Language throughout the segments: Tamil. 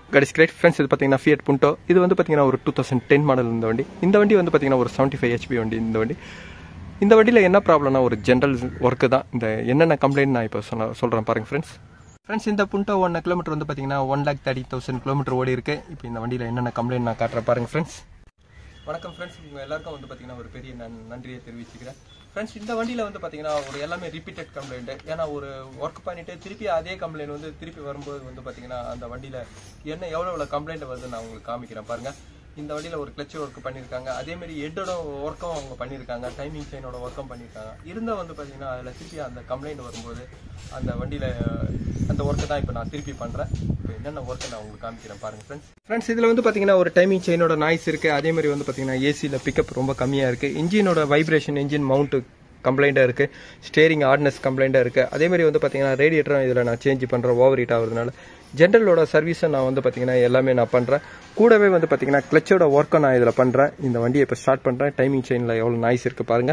கடிஸ் கிரேட் ஃப்ரெண்ட்ஸ் இது பார்த்தீங்கன்னா ஃபியட் புண்டோ இது வந்து பார்த்தீங்கன்னா ஒரு டூ தௌசண்ட் டென் மாடல் இந்த வண்டி இந்த வண்டி வந்து பார்த்தீங்கன்னா ஒரு செவன்ட்டி ஃபைவ் ஹெச்பி வண்டி இந்த வண்டி இந்த வண்டியில் என்ன ப்ராப்ளம்னா ஒரு ஜென்ரல் ஒர்க்கு தான் இந்த என்னென்ன கம்ப்ளைண்ட் நான் இப்போ சொல்ல சொல்கிறேன் பாருங்க ஃப்ரெண்ட்ஸ் ஃப்ரெண்ட்ஸ் இந்த புண்டோ ஒன் கிலோமீட்டர் வந்து பார்த்தீங்கன்னா one lakh thirty thousand kilometer ஓடி இருக்கு இப்போ இந்த வண்டியில் என்னென்ன கம்ப்ளைண்ட் நான் காட்டுறேன் பாருங்க ஃப்ரெண்ட்ஸ் வணக்கம் ஃப்ரெண்ட்ஸ் உங்கள் எல்லாருக்கும் வந்து பார்த்தீங்கன்னா ஒரு பெரிய நன் நன்றியை தெரிவிச்சுக்கிறேன் ஃப்ரெண்ட்ஸ் இந்த வண்டியில் வந்து பார்த்தீங்கன்னா ஒரு எல்லாமே ரிப்பீட்டட் கம்ப்ளைண்ட் ஏன்னா ஒரு ஒர்க் பண்ணிட்டு திருப்பி அதே கம்ப்ளைண்ட் வந்து திருப்பி வரும்போது வந்து பார்த்தீங்கன்னா அந்த வண்டியில் என்ன எவ்வளோ எவ்வளோ கம்ப்ளைண்ட் வருது நான் உங்களுக்கு காமிக்கிறேன் பாருங்க இந்த வண்டியில் ஒரு கிளச் ஒர்க் பண்ணியிருக்காங்க அதே மாதிரி ஹெட்டோட ஒர்க்கும் அவங்க பண்ணியிருக்காங்க டைமிங் செயினோட ஒர்க்கும் பண்ணியிருக்காங்க இருந்தால் வந்து பார்த்தீங்கன்னா அதில் திருப்பி அந்த கம்ப்ளைண்ட் வரும்போது அந்த வண்டியில் அந்த ஒர்க்கை தான் இப்போ நான் திருப்பி பண்ணுறேன் இப்போ என்னென்ன ஒர்க்கை நான் உங்களுக்கு காமிக்கிறேன் பாருங்க ஃப்ரெண்ட்ஸ் ஃப்ரெண்ட்ஸ் இதில் வந்து பார்த்தீங்கன்னா ஒரு டைமிங் செயினோட நாய்ஸ் இருக்குது அதே மாதிரி வந்து பார்த்தீங்கன்னா ஏசியில் பிக்கப் ரொம்ப கம்மியாக இருக்குது இன்ஜினோட வைப்ரேஷன் இன்ஜின் மவுண்ட்டு கம்ப்ளைண்ட்டாக இருக்குது ஸ்டேரிங் ஆர்ட்னஸ் கம்ப்ளைண்ட்டாக இருக்குது அதே மாதிரி வந்து பார்த்தீங்கன்னா ரேடியேட்டரும் இதில் நான் சேஞ்ச் பண்ணுறேன் ஓவர் ஹீட் ஆகுறதுனால ஜென்ரலோட சர்வீஸை நான் வந்து பார்த்தீங்கன்னா எல்லாமே நான் பண்ணுறேன் கூடவே வந்து பார்த்தீங்கன்னா கிளச்சோட ஒர்க்கை நான் இதில் பண்ணுறேன் இந்த வண்டியை இப்போ ஸ்டார்ட் பண்ணுறேன் டைமிங் செயினில் எவ்வளோ நாய்ஸ் இருக்குது பாருங்கள்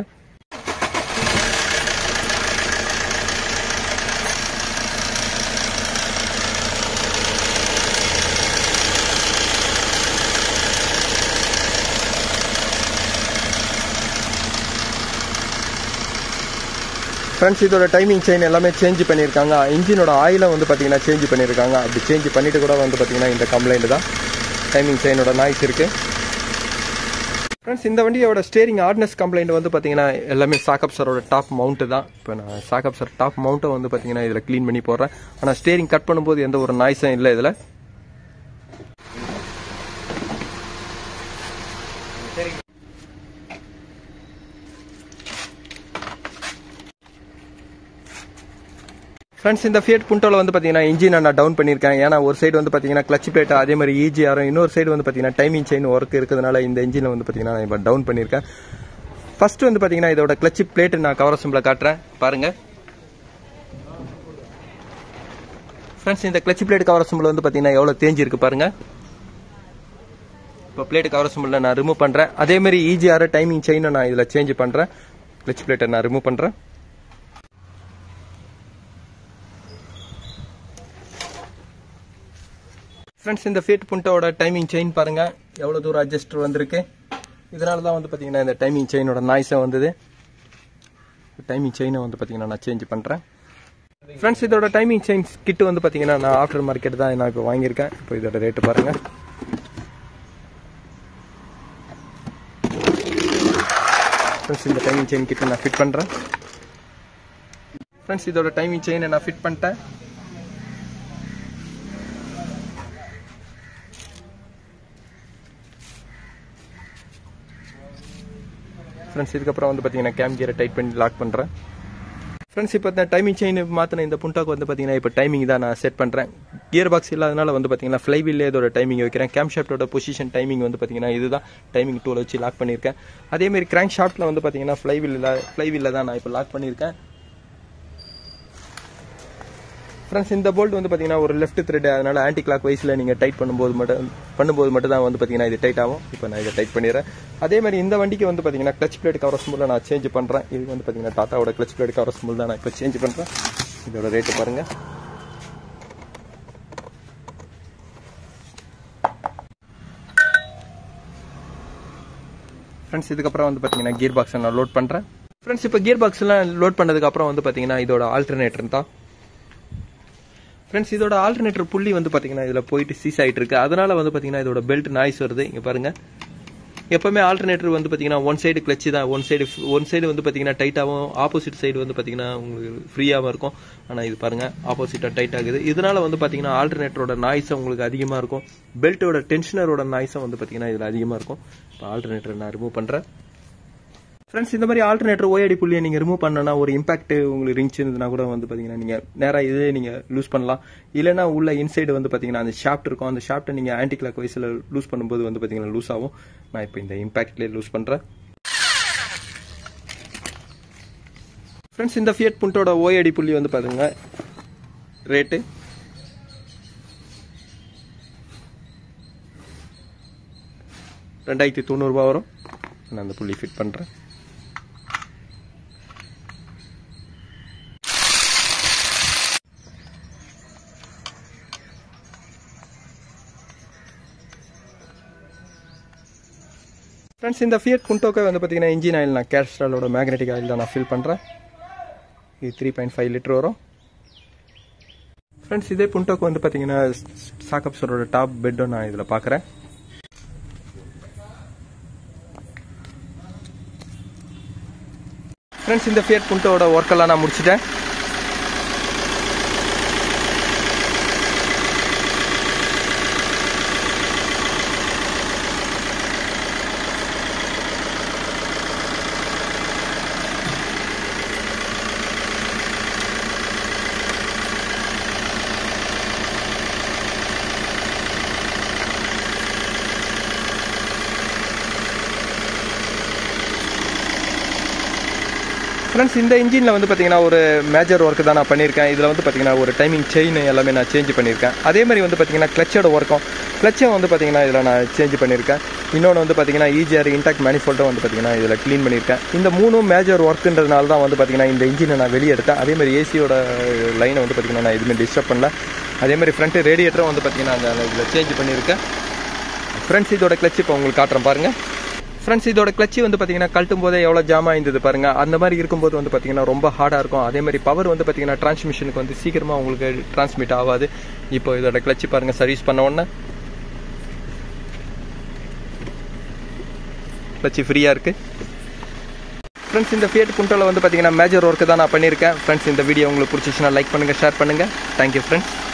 ஃப்ரெண்ட்ஸ் இதோட டைமிங் செயின் எல்லாமே சேஞ்ச் பண்ணியிருக்காங்க இன்ஜினோட ஆயிலை வந்து பார்த்தீங்கன்னா சேஞ்ச் பண்ணியிருக்காங்க அப்படி சேஞ்ச் பண்ணிட்டு கூட வந்து பார்த்தீங்கன்னா இந்த கம்ப்ளைண்ட் தான் டைமிங் செயினோட நாய்ஸ் இருக்குது ஃப்ரெண்ட்ஸ் இந்த வண்டியோட ஸ்டேரிங் ஆர்ட்னஸ் கம்ப்ளைண்ட் வந்து பார்த்தீங்கன்னா எல்லாமே சாக்கப் சரோட டாப் மவுண்ட்டு தான் இப்போ நான் சாக்கப் சர் டாப் மவுண்ட்டை வந்து பார்த்தீங்கன்னா இதில் க்ளீன் பண்ணி போடுறேன் ஆனால் ஸ்டேரிங் கட் பண்ணும்போது எந்த ஒரு நாய்ஸும் இல்லை இதில் ஃப்ரெண்ட்ஸ் இந்த ஃபியட் புண்டோவில் வந்து பார்த்தீங்கன்னா இன்ஜின் நான் டவுன் பண்ணியிருக்கேன் ஏன்னா ஒரு சைடு வந்து பார்த்தீங்கன்னா கிளச் பிளேட் அதே மாதிரி ஈஜிஆரும் இன்னொரு சைடு வந்து பார்த்தீங்கன்னா டைமிங் செயின் ஒர்க் இருக்கிறதுனால இந்த இன்ஜினை வந்து பார்த்தீங்கன்னா நான் இப்போ டவுன் பண்ணியிருக்கேன் ஃபர்ஸ்ட் வந்து பார்த்தீங்கன்னா இதோட கிளச் பிளேட் நான் கவர் சிம்பிள காட்டுறேன் பாருங்க ஃப்ரெண்ட்ஸ் இந்த கிளச் பிளேட் கவர் சிம்பிள் வந்து பார்த்தீங்கன்னா எவ்வளோ தேஞ்சி இருக்கு பாருங்க இப்போ பிளேட் கவர் சிம்பிளில் நான் ரிமூவ் பண்ணுறேன் அதே மாதிரி ஈஜிஆர் டைமிங் செயினை நான் இதில் சேஞ்ச் பண்ணுறேன் கிளச் பிளேட்டை நான் ரிமூவ் பண்ணுறேன் ஃப்ரெண்ட்ஸ் இந்த ஃபேட் புண்டோட டைமிங் செயின் பாருங்க எவ்வளோ தூரம் அட்ஜஸ்டர் வந்திருக்கு இதனால தான் வந்து பார்த்தீங்கன்னா இந்த டைமிங் செயினோட நாய்ஸை வந்தது டைமிங் செயினை வந்து பார்த்தீங்கன்னா நான் சேஞ்ச் பண்ணுறேன் ஃப்ரெண்ட்ஸ் இதோட டைமிங் செயின்ஸ் கிட்டு வந்து பார்த்தீங்கன்னா நான் ஆஃப்டர் மார்க்கெட் தான் நான் இப்போ வாங்கியிருக்கேன் இப்போ இதோட ரேட்டு பாருங்க ஃப்ரெண்ட்ஸ் இந்த டைமிங் செயின் கிட்ட நான் ஃபிட் பண்ணுறேன் ஃப்ரெண்ட்ஸ் இதோட டைமிங் செயினை நான் ஃபிட் பண்ணிட்டேன் ஃப்ரெண்ட்ஸ் இதுக்கப்புறம் வந்து பார்த்தீங்கன்னா கேம் கியரை டைட் பண்ணி லாக் பண்ணுறேன் ஃப்ரெண்ட்ஸ் இப்போ இந்த டைமிங் செயின் மாற்றின இந்த புண்டாக்கு வந்து பார்த்தீங்கன்னா இப்போ டைமிங் தான் நான் செட் பண்ணுறேன் கியர் பாக்ஸ் இல்லாதனால வந்து பார்த்தீங்கன்னா ஃப்ளைவீல்லே இதோட டைமிங் வைக்கிறேன் கேம் ஷாப்டோட பொசிஷன் டைமிங் வந்து பார்த்தீங்கன்னா இதுதான் டைமிங் டூவில் வச்சு லாக் பண்ணியிருக்கேன் அதேமாரி கிராங்க் ஷாப்ட்டில் வந்து பார்த்தீங்கன்னா ஃப்ளைவீல் ஃப்ளைவீலில் தான் நான் இப்போ லாக் பண்ணியிருக்கேன் ஃப்ரெண்ட்ஸ் இந்த போல்ட் வந்து பார்த்தீங்கன்னா ஒரு லெஃப்ட் த்ரெட் அதனால ஆன்டி கிளாக் வைஸில் நீங்கள் டைட் பண்ணும்போது மட்டும் பண்ணும்போது மட்டும் தான் வந்து பார்த்தீங்கன்னா இது டைட் ஆகும் இப்போ நான் இதை டைட் பண்ணிடுறேன் அதே மாதிரி இந்த வண்டிக்கு வந்து பார்த்தீங்கன்னா கிளச் பிளேட் கவர் ஸ்மூலில் நான் சேஞ்ச் பண்ணுறேன் இது வந்து பார்த்தீங்கன்னா டாட்டாவோட கிளச் பிளேட் கவர் ஸ்மூல் தான் நான் இப்போ சேஞ்ச் பண்ணுறேன் இதோட ரேட்டு பாருங்கள் ஃப்ரெண்ட்ஸ் இதுக்கப்புறம் வந்து பார்த்தீங்கன்னா கியர் பாக்ஸை நான் லோட் பண்ணுறேன் ஃப்ரெண்ட்ஸ் இப்போ கியர் பாக்ஸ்லாம் லோட் பண்ணதுக்கப்புறம் வந்து பார்த்தீங்கன்னா இதோட ஆல்டர்னேட்டர் தான் ஃப்ரெண்ட்ஸ் இதோட ஆல்டர்னேட்டர் புள்ளி வந்து பார்த்தீங்கன்னா இதில் போயிட்டு சீஸ் ஆகிட்டு இருக்கு அதனால வந்து பார்த்தீங்கன்னா இதோட பெல்ட் நாய்ஸ் வருது இங்கே பாருங்க எப்பவுமே ஆல்டர்னேட்டர் வந்து பார்த்தீங்கன்னா ஒன் சைடு கிளச்சு தான் ஒன் சைடு ஒன் சைடு வந்து பார்த்தீங்கன்னா டைட்டாகவும் ஆப்போசிட் சைடு வந்து பார்த்தீங்கன்னா உங்களுக்கு ஃப்ரீயாகவும் இருக்கும் ஆனால் இது பாருங்க ஆப்போசிட்டாக டைட் ஆகுது இதனால வந்து பார்த்தீங்கன்னா ஆல்டர்னேட்டரோட நாய்ஸ் உங்களுக்கு அதிகமாக இருக்கும் பெல்ட்டோட டென்ஷனரோட நாய்ஸும் வந்து பார்த்தீங்கன்னா இதில் அதிகமாக இருக்கும் இப்போ ஆல்டர்னேட்டர் நான் ரிமூவ் பண்ணுறேன் ஃப்ரெண்ட்ஸ் இந்த மாதிரி ஆல்டர்னேட்டர் ஓஏடி புள்ளியை நீங்கள் ரிமூவ் பண்ணனா ஒரு இம்பாக்ட் உங்களுக்கு ரிங்ஸ் இருந்ததுன்னா கூட வந்து பார்த்தீங்கன்னா நீங்கள் நேராக இதே நீங்கள் லூஸ் பண்ணலாம் இல்லைனா உள்ள இன்சைடு வந்து பார்த்தீங்கன்னா அந்த ஷாப்ட் இருக்கும் அந்த ஷாப்ட்டை நீங்கள் ஆன்டி கிளாக் வைஸில் லூஸ் பண்ணும்போது வந்து பார்த்தீங்கன்னா லூஸ் ஆகும் நான் இப்போ இந்த இம்பாக்ட்லேயே லூஸ் பண்ணுறேன் ஃப்ரெண்ட்ஸ் இந்த ஃபியட் புண்டோட ஓஏடி புள்ளி வந்து பாருங்க ரேட்டு ரெண்டாயிரத்தி தொண்ணூறுபா வரும் நான் அந்த புள்ளி ஃபிட் பண்ணுறேன் ஃப்ரெண்ட்ஸ் இந்த ஃபியட் புண்டோக்கே வந்து பார்த்தீங்கன்னா இன்ஜின் ஆயில் நான் கேஸ்ட்ராலோட மேக்னெட்டிக் ஆயில் தான் நான் ஃபில் பண்ணுறேன் இது த்ரீ பாயிண்ட் ஃபைவ் லிட்டர் வரும் ஃப்ரெண்ட்ஸ் இதே புண்டோக்கு வந்து பார்த்தீங்கன்னா சாக்கப்ஸரோட டாப் பெட்டும் நான் இதில் பார்க்குறேன் ஃப்ரெண்ட்ஸ் இந்த ஃபியட் புண்டோட ஒர்க்கெல்லாம் நான் முடிச்சிட்டேன் ஃப்ரெண்ட்ஸ் இந்த இன்ஜினில் வந்து பார்த்தீங்கன்னா ஒரு மேஜர் ஒர்க்கு தான் நான் பண்ணியிருக்கேன் இதில் வந்து பார்த்தீங்கன்னா ஒரு டைமிங் செயின் எல்லாமே நான் சேஞ்ச் பண்ணியிருக்கேன் அதே மாதிரி வந்து பார்த்தீங்கன்னா கிளச்சோட ஒர்க்கும் கிளச்சும் வந்து பார்த்தீங்கன்னா இதில் நான் சேஞ்ச் பண்ணியிருக்கேன் இன்னொன்று வந்து பார்த்தீங்கன்னா ஈஜிஆர் இன்டாக்ட் மேனிஃபோல்டும் வந்து பார்த்தீங்கன்னா இதில் க்ளீன் பண்ணியிருக்கேன் இந்த மூணும் மேஜர் ஒர்க்குன்றதுனால தான் வந்து பார்த்தீங்கன்னா இந்த இன்ஜினை நான் வெளியே எடுத்தேன் அதே மாதிரி ஏசியோட லைனை வந்து பார்த்தீங்கன்னா நான் எதுவுமே டிஸ்டர்ப் பண்ணல அதே மாதிரி ஃப்ரண்ட்டு ரேடியேட்டரும் வந்து பார்த்தீங்கன்னா நான் இதில் சேஞ்ச் பண்ணியிருக்கேன் ஃப்ரெண்ட்ஸ் இதோட கிளச் இப்போ உங்களுக்கு காட்டுறேன் பாருங்கள் ஃப்ரெண்ட்ஸ் இதோட கிளச்சி வந்து பார்த்தீங்கன்னா கழட்டும் போதே எவ்வளோ ஜாமா இருந்தது பாருங்க அந்த மாதிரி இருக்கும்போது வந்து பார்த்தீங்கன்னா ரொம்ப ஹார்டாக இருக்கும் அதே மாதிரி பவர் வந்து பார்த்தீங்கன்னா டிரான்ஸ்மிஷனுக்கு வந்து சீக்கிரமாக உங்களுக்கு டிரான்ஸ்மிட் ஆகாது இப்போ இதோட கிளச்சி பாருங்க சர்வீஸ் பண்ண உடனே கிளச்சி ஃப்ரீயாக இருக்கு ஃப்ரெண்ட்ஸ் இந்த ஃபியட் புண்டோவில் வந்து பார்த்தீங்கன்னா மேஜர் ஒர்க்கு தான் நான் பண்ணியிருக்கேன் ஃப்ரெண்ட்ஸ் இந்த வீடியோ உங்களுக்கு பிடிச்சிச்சுன்னா லைக் பண்ணுங்கள் ஷேர் பண்ணுங்கள் தேங்க்யூ ஃப்ரெண்ட்ஸ்